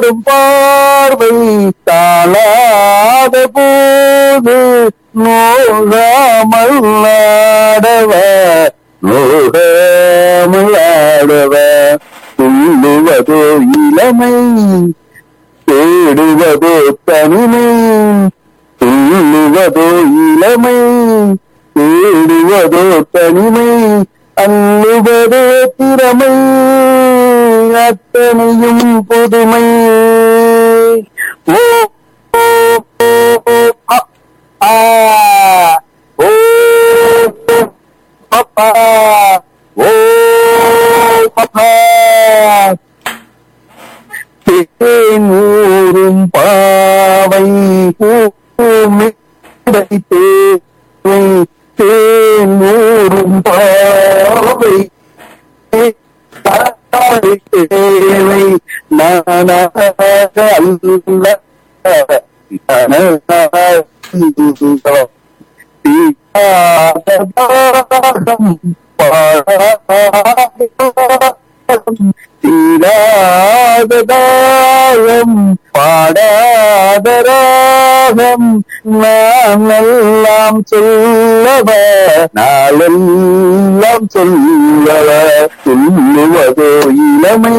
படும் பார்வை தாளாத போது நோகாமல் ஆடவ நோகாமல் ஆடவ துள்ளுவதோ இளமை தேடுவதோ தனிமை துள்ளுவதோ இளமை தேடுவதோ தனிமை அள்ளுவதோ திறமை அத்தனையும் புதுமை ஓ ஓ, ஓ, ஓ, அ, ஆ, ஓ, ஓ, பப்பா, ஓ, பப்பா. தேனூரும் பாவை பூமிடை தேவை தேனூரும் பாவை தாய் தேவை நானாக அல்ல தீராததாகம் பாடாததாகம் தீராததாகம் பாடாதராகம் நான் எல்லாம் சொல்லவ நாளெல்லாம் சொல்லவ சொல்லுவதோ இளமை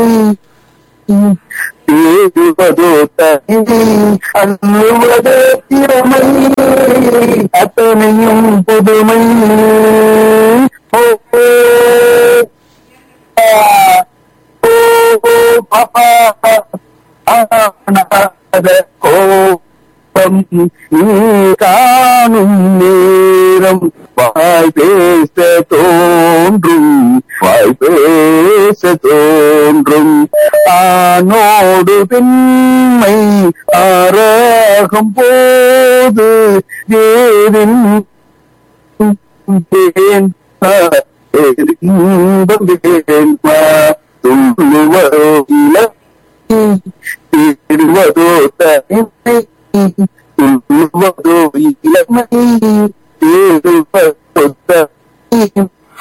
தேடுவதோ தனிமை அள்ளுவதோ திறமை அத்தனையும் புதுமை ஓ, ஓ, ஆ, ஓ, ஓ, பாப்பா, ஆனாத கோபம் நீ காணும் நேரம் வாய் பேச தோன்றும் வாய் பேச தோன்றும் ஆணோடு பெண்மை ஆராகும் போது ஏதின் தேன் இன்பம் தேன்மா துள்ளுவதோ இளமை தேடுவதோ தனிமை துள்ளுவதோ இளமை தேடுவதோ தனிமை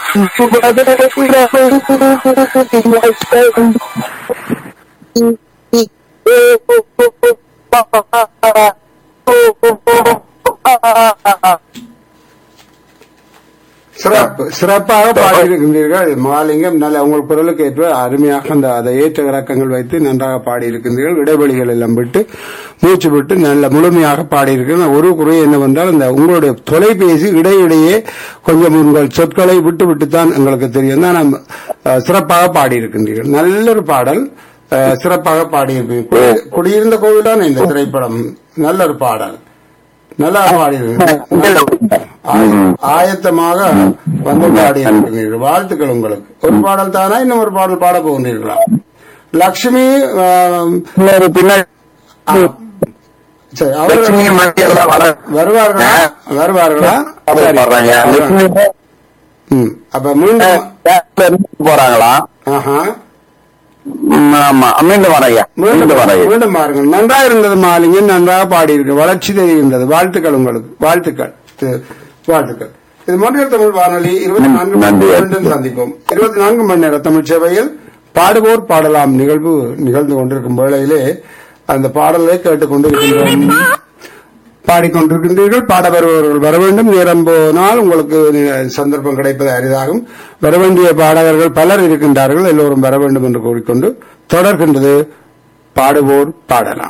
சிறப்பு சிறப்பாக பாடியிருக்கின்றீர்கள் மாலிங்கம் நல்ல உங்கள் குரலுக்கு ஏற்ப அருமையாக அந்த அதை ஏற்ற இறக்கங்கள் வைத்து நன்றாக பாடியிருக்கின்றீர்கள் இடைவெளிகள் எல்லாம் விட்டு மூச்சு விட்டு நல்ல முழுமையாக பாடியிருக்கிறேன் ஒரு குறை என்னவென்றால் இந்த உங்களுடைய தொலைபேசி இடையிடையே கொஞ்சம் உங்கள் சொற்களை விட்டு விட்டுத்தான் எங்களுக்கு தெரியும் தான் நம்ம அஹ், சிறப்பாக பாடியிருக்கின்றீர்கள் நல்ல ஒரு பாடல் அஹ், சிறப்பாக பாடியிருப்பீர்கள் குடியிருந்த கோவில் தான் இந்த திரைப்படம் நல்ல ஒரு பாடல் நல்லா பாடியிருக்கீங்க ஆயத்தமாக வந்து பாடியிருக்கிறீர்கள் வாழ்த்துக்கள் உங்களுக்கு ஒரு பாடல் தானா இன்னும் ஒரு பாடல் பாட போகிறீர்களா லக்ஷ்மி ஆம், இன்னொரு பின்னாடி சரி அவர்கள் லட்சுமி மணியெல்லாம் வர வருவார்களா வருவார்களா சரி. வர்றாங்க லட்சுமி ம். அப்ப மீண்டும் பேங்க்ல இருந்து போறாங்களா ஆஹா. ம், ஆமா மீண்டும் வரையா மீண்டும் மீண்டும் வரையா மீண்டும் பாருங்கள் நன்றாக இருந்தது மாலிங்க நன்றாக பாடியிருக்கு வளர்ச்சி தெரிகின்றது வாழ்த்துக்கள் உங்களுக்கு வாழ்த்துக்கள் இது- வாழ்த்துக்கள் இது மொழியல் தமிழ் வானொலி இருபத்தி நான்கு மணி நன்றி. நேரம் மீண்டும் சந்திப்போம் இருபத்தி நான்கு மணி நேர தமிழ் சேவையில் பாடுவோர் பாடலாம் நிகழ்வு நிகழ்ந்து கொண்டிருக்கும் வேளையிலே அந்த பாடலை கேட்டுக்கொண்டிருக்கின்றோம் பாடிக்கொண்டிருக்கின்றீர்கள் பாட வருபவர்கள் வர வேண்டும் நேரம் போனால் உங்களுக்கு சந்தர்ப்பம் கிடைப்பது அரிதாகும் வர வேண்டிய பாடகர்கள் பலர் இருக்கின்றார்கள் எல்லோரும் வர வேண்டும் என்று கூறிக்கொண்டு தொடர்கின்றது பாடுவோர் பாடலாம்